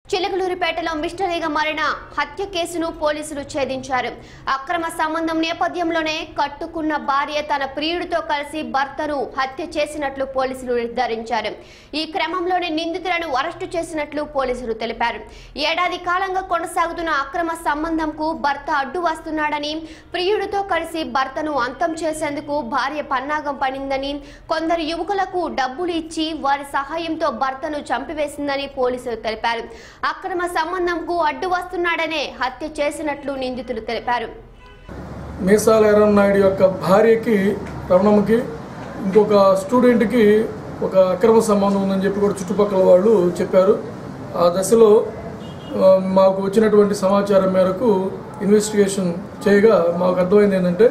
చిలకలూరిపేటలో మిస్టరీగా మారిన హత్య కేసును పోలీసులు ఛేదించారు అక్రమ సంబంధం నేపథ్యంలోనే కట్టుకున్న భార్య తన ప్రియుడితో కలిసి భర్తను హత్య చేసినట్లు పోలీసులు నిర్ధారించారు ఈ క్రమంలోనే నిందితులను అరెస్టు చేసినట్లు పోలీసులు తెలిపారు ఏడాది కాలంగా కొనసాగుతున్న అక్రమ సంబంధంకు భర్త అడ్డు వస్తున్నాడని ప్రియుడితో కలిసి భర్తను అంతం చేసేందుకు భార్య పన్నాగం పడిందని కొందరు యువకులకు డబ్బులు ఇచ్చి వారి సహాయంతో భర్తను చంపివేసిందని పోలీసులు తెలిపారు అక్రమ సంబంధంకు అడ్డు వస్తున్నాడనే హత్య చేసినట్లు నిందితులు తెలిపారు మీసాల ఎర్రన్ నాయుడు యొక్క భార్యకి రమణమ్మకి ఇంకొక స్టూడెంట్కి ఒక అక్రమ సంబంధం ఉందని చెప్పి కూడా చుట్టుపక్కల వాళ్ళు చెప్పారు ఆ దశలో ఆ, మాకు వచ్చినటువంటి సమాచారం మేరకు ఇన్వెస్టిగేషన్ చేయగా మాకు అర్థమైంది ఏంటంటే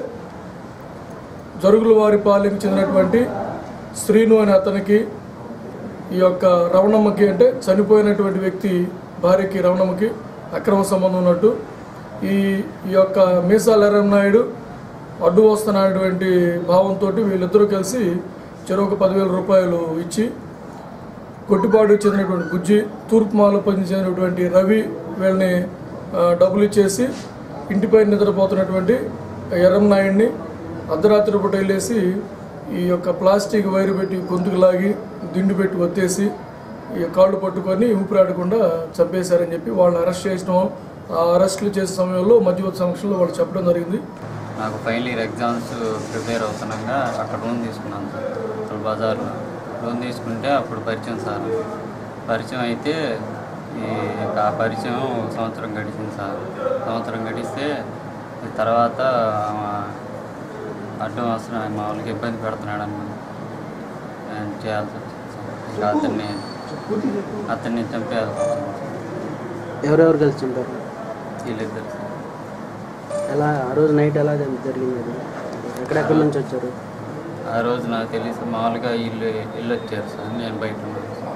జరుగుల వారి పాలెంకి చెందినటువంటి శ్రీను అనే అతనికి ఈ యొక్క రవణమ్మకి అంటే చనిపోయినటువంటి వ్యక్తి భార్యకి రవణమ్మకి అక్రమ సంబంధం ఉన్నట్టు ఈ ఈ యొక్క మీసాల నాయుడు అడ్డు వస్తున్నటువంటి భావంతో వీళ్ళిద్దరూ కలిసి చెరొక పదివేల రూపాయలు ఇచ్చి కొట్టిపాడు చెందినటువంటి బుజ్జి తూర్పుమాలో చెందినటువంటి రవి వీళ్ళని ఆ, డబ్బులు ఇచ్చేసి ఇంటిపై నిద్రపోతున్నటువంటి ఎర్రంనాయుడిని అర్ధరాత్రి పూట వెళ్ళేసి ఈ యొక్క ప్లాస్టిక్ వైరు పెట్టి గొంతుకు లాగి దిండు పెట్టి ఒత్తేసి ఈ కాళ్ళు పట్టుకొని ఊపిరాడకుండా చంపేశారని చెప్పి వాళ్ళని అరెస్ట్ చేసినాం ఆ అరెస్టులు చేసే సమయంలో మధ్యవర్తి సమక్షంలో వాళ్ళు చెప్పడం జరిగింది నాకు ఫైనల్ ఇయర్ ఎగ్జామ్స్ ప్రిపేర్ అవుతున్నాగా అక్కడ లోన్ తీసుకున్నాను సార్ ఇప్పుడు బజార్లో లోన్ తీసుకుంటే అప్పుడు పరిచయం సార్ పరిచయం అయితే ఈ ఆ పరిచయం ఒక సంవత్సరం గడిచింది సార్ సంవత్సరం గడిస్తే ఈ తర్వాత ఆమె అడ్డం వస్తున్నా మా వాళ్ళకి ఇబ్బంది పెడుతున్నాడని నేను చేయాల్సి వచ్చింది సార్ ఇంకా అతన్ని అతన్ని చంపేయాల్సి వచ్చింది సార్ ఎవరెవరు కలిసి ఉంటారు వీళ్ళిద్దరు సార్ ఎలా ఆ రోజు నైట్ ఎలా జరి- జరిగింది అది ఎక్కడెక్కడి నుంచి వచ్చారు ఆ రోజు నాకు తెలిసి మామూలుగా ఇల్లు ఇల్లు వచ్చారు సార్ నేను బయట ఉన్నాను సార్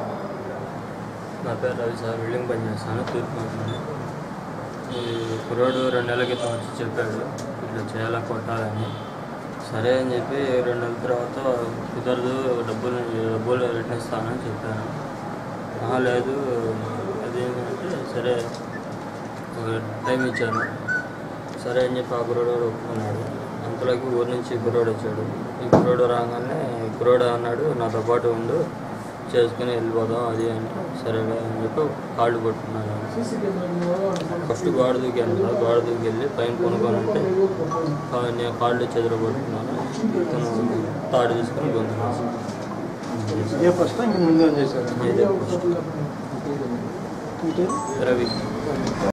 నా పేరు రవి సార్ బిల్డింగ్ పని చేస్తాను తూర్పు మాట్లాడి ఈ కుర్రోడు రెండు నెలల క్రితం వచ్చి చెప్పాడు ఇట్లా చేయాలా కొట్టాలని సరే అని చెప్పి రెండు నెలల తర్వాత కుదరదు డబ్బులు డబ్బులు రిటర్న్ ఇస్తానని చెప్పాను "ఆహా, లేదు అది ఏంటంటే సరే ఒక టైం ఇచ్చాను సరే అని చెప్పి ఆ కుర్రోడు ఒప్పుకున్నాడు అంతలోకి ఊరి నుంచి కుర్రోడు వచ్చాడు ఈ కుర్రోడు రాగానే ఈ కుర్రోడు అన్నాడు నాతో పాటు ఉండు చేసుకుని వెళ్ళిపోదాం అది అంటే సరేలే అని చెప్పి కాళ్ళు పట్టుకున్నాను ఫస్ట్ గోడ దూకాను కదా గోడ దూకి వెళ్ళి పైన కొనుక్కొని ఉంటే కా- నేను కాళ్ళు చెదర పట్టుకున్నాను ఇతను తాడు తీసుకొని గొంతున్నాను ఏ ఫస్ట్ ఇంక ముందే చేశారు ఇదే ఫస్ట్ రవి